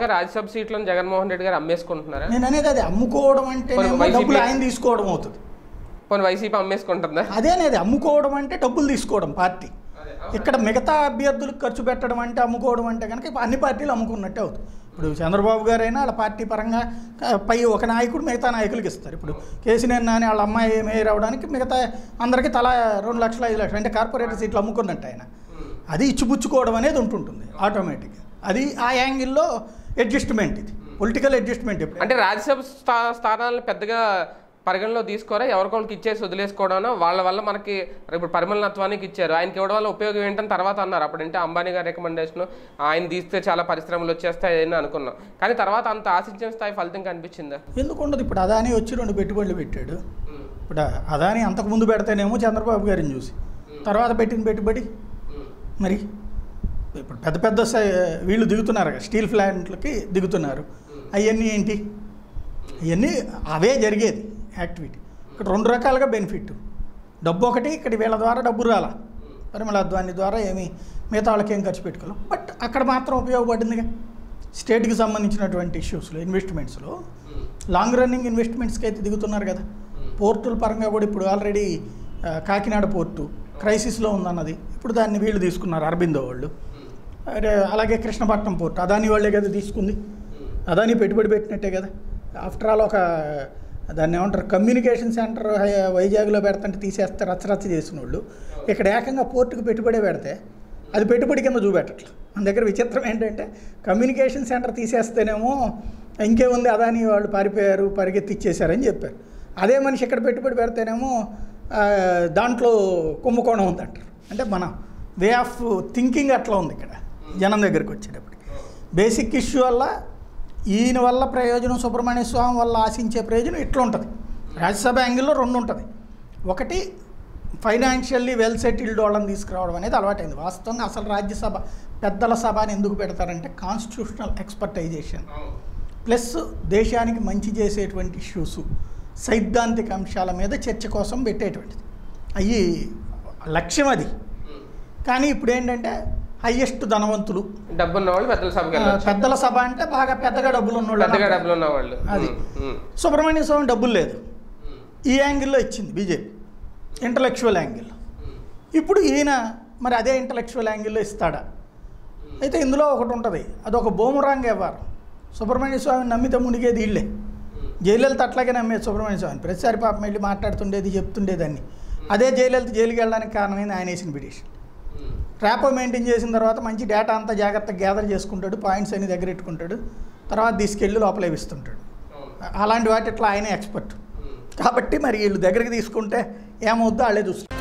మొత్తంగా రాజ్యసభ సీట్లను జగన్మోహన్ రెడ్డి గారు అమ్మేసుకుంటున్నారా నేను అనేది అది అమ్ముకోవడం అంటే మరి వైసీపీ- డబ్బులు ఆయన తీసుకోవడం అవుతుంది పోనీ వైసీపీ అమ్మేసుకుంటుందా అదే అనేది అమ్ముకోవడం అంటే డబ్బులు తీసుకోవడం పార్టీ ఇక్కడ మిగతా అభ్యర్థులకు ఖర్చు పెట్టడం అంటే అమ్ముకోవడం అంటే కనుక ఇప్పుడు అన్ని పార్టీలు అమ్ముకున్నట్టే అవుతుంది ఇప్పుడు చంద్రబాబు గారైనా వాళ్ళ పార్టీ పరంగా క- పై ఒక నాయకుడు మిగతా నాయకులకి ఇస్తారు ఇప్పుడు కేసీఆర్ నాని వాళ్ళ అమ్మాయి మేయర్ అవడానికి మిగతా అందరికీ తలా రెండు లక్షలు ఐదు లక్షలు అంటే కార్పొరేటర్ సీట్లు అమ్ముకున్నట్టు ఆయన అది ఇచ్చిపుచ్చుకోవడం అనేది ఉంటుంటుంది ఆటోమేటిక్గా అది ఆ యాంగిల్లో అడ్జస్ట్మెంట్ ఇది పొలిటికల్ అడ్జస్ట్మెంట్ ఎప్పుడు అంటే రాజ్యసభ స్థా స్థానాలను పెద్దగా పరిగణలో తీసుకోరా ఎవరికొకరికి ఇచ్చేసి వదిలేసుకోవడం వాళ్ళ వల్ల మనకి ఇప్పుడు పరిమళనత్వానికి ఇచ్చారు ఆయనకి ఇవ్వడం వల్ల ఉపయోగం ఏంటని తర్వాత అన్నారు అప్పుడంటే అంబానీ గారి రికమెండేషన్ ఆయన తీస్తే చాలా పరిశ్రమలు వచ్చేస్తాయని అనుకున్నాం కానీ తర్వాత అంత ఆశించిన స్థాయి ఫలితం కనిపించిందా ఎందుకు ఉండదు ఇప్పుడు అదాని వచ్చి రెండు పెట్టుబడులు పెట్టాడు ఇప్పుడు అదాని అంతకు ముందు పెడితేనేమో చంద్రబాబు గారిని చూసి తర్వాత పెట్టిన పెట్టుబడి మరి ఇప్పుడు పెద్ద పెద్ద సై- వీళ్ళు దిగుతున్నారు కదా స్టీల్ ప్లాంట్లకి దిగుతున్నారు అవన్నీ ఏంటి అవన్నీ అవే జరిగేది యాక్టివిటీ ఇక్కడ రెండు రకాలుగా బెనిఫిట్ డబ్బు ఒకటి ఇక్కడ వీళ్ళ ద్వారా డబ్బు రాలా పరిమళ అద్వాని ద్వారా ఏమి మిగతా వాళ్ళకి ఏం ఖర్చు పెట్టుకోలేం బట్ అక్కడ మాత్రం ఉపయోగపడిందిగా స్టేట్కి సంబంధించినటువంటి ఇష్యూస్లో ఇన్వెస్ట్మెంట్స్లో లాంగ్ రన్నింగ్ ఇన్వెస్ట్మెంట్స్కి అయితే దిగుతున్నారు కదా పోర్టుల పరంగా కూడా ఇప్పుడు ఆల్రెడీ ఆ, కాకినాడ పోర్టు క్రైసిస్లో ఉందన్నది ఇప్పుడు దాన్ని వీళ్ళు తీసుకున్నారు అరబిందో వాళ్ళు అరే, అలాగే కృష్ణపట్నం పోర్టు అదాని వాళ్ళే కదా తీసుకుంది అదాని పెట్టుబడి పెట్టినట్టే కదా ఆఫ్టర్ ఆల్ ఒక దాన్ని ఏమంటారు కమ్యూనికేషన్ సెంటర్ హై- వైజాగ్లో పెడతంటే తీసేస్తే రచ్చరచ్చ చేసిన వాళ్ళు ఇక్కడ ఏకంగా పోర్టుకు పెట్టుబడే పెడితే అది పెట్టుబడి కింద చూపెట్టట్లేదు మన దగ్గర విచిత్రం ఏంటంటే కమ్యూనికేషన్ సెంటర్ తీసేస్తేనేమో ఇంకేముంది అదాని వాళ్ళు పారిపోయారు పరిగెత్తిచ్చేశారని చెప్పారు అదే మనిషి ఇక్కడ పెట్టుబడి పెడితేనేమో ఆ, దాంట్లో కుంభకోణం ఉందంటారు అంటే మన వే ఆఫ్ థింకింగ్ అట్లా ఉంది ఇక్కడ జనం దగ్గరికి వచ్చేటప్పటికి బేసిక్ ఇష్యూ వల్ల ఈయన వల్ల ప్రయోజనం సుబ్రహ్మణ్య స్వామి వల్ల ఆశించే ప్రయోజనం ఇట్లా ఉంటుంది రాజ్యసభ యాంగిల్లో రెండు ఉంటుంది ఒకటి ఫైనాన్షియల్లీ వెల్ సెటిల్డ్ వాళ్ళని తీసుకురావడం అనేది అలవాటైంది వాస్తవంగా అసలు రాజ్యసభ పెద్దల సభ అని ఎందుకు పెడతారంటే కాన్స్టిట్యూషనల్ ఎక్స్పర్టైజేషన్ ప్లస్ దేశానికి మంచి చేసేటువంటి ఇష్యూస్ సైద్ధాంతిక అంశాల మీద చర్చ కోసం పెట్టేటువంటిది అయ్యి లక్ష్యం అది కానీ ఇప్పుడు ఏంటంటే హయ్యెస్ట్ ధనవంతులు డబ్బు ఉన్న వాళ్ళు పెద్దల సభకి ఆ, వెళ్ళొచ్చు పెద్దల సభ అంటే బాగా పెద్దగా డబ్బులు ఉన్నోళ్ళు పెద్దగా అన్నమాట. డబ్బులు ఉన్న వాళ్ళు అది. ఉమ్, ఉమ్, సుబ్రహ్మణ్య స్వామి డబ్బులు లేదు ఈ యాంగిల్లో ఇచ్చింది బీజేపీ ఇంటలెక్చువల్ యాంగిల్ ఇప్పుడు ఈయన మరి అదే ఇంటలెక్చువల్ యాంగిల్లో ఇస్తాడా అయితే ఇందులో ఒకటి ఉంటుంది అదొక బోమరాంగ్ వ్యవహారం సుబ్రహ్మణ్య స్వామిని నమ్మితే మునిగేది వీళ్ళే జయలలిత అట్లాగే నమ్మేది సుబ్రహ్మణ్య స్వామిని ప్రతిసారి పాపం వెళ్ళి మాట్లాడుతుండేది చెప్తుండేదాన్ని అదే జయలలిత జైలుకి వెళ్ళడానికి కారణమైంది ఆయన వేసిన పిటిషన్ ర్యాపో మెయింటైన్ చేసిన తర్వాత మంచి డేటా అంతా జాగ్రత్తగా గ్యాదర్ చేసుకుంటాడు పాయింట్స్ అన్ని దగ్గర పెట్టుకుంటాడు తర్వాత తీసుకెళ్ళి లోపల ఇస్తుంటాడు అలాంటి వాటి ఇట్లా ఆయనే ఎక్స్పర్ట్ కాబట్టి మరి వీళ్ళు దగ్గరికి తీసుకుంటే ఏమవుద్దో వాళ్ళే చూస్తారు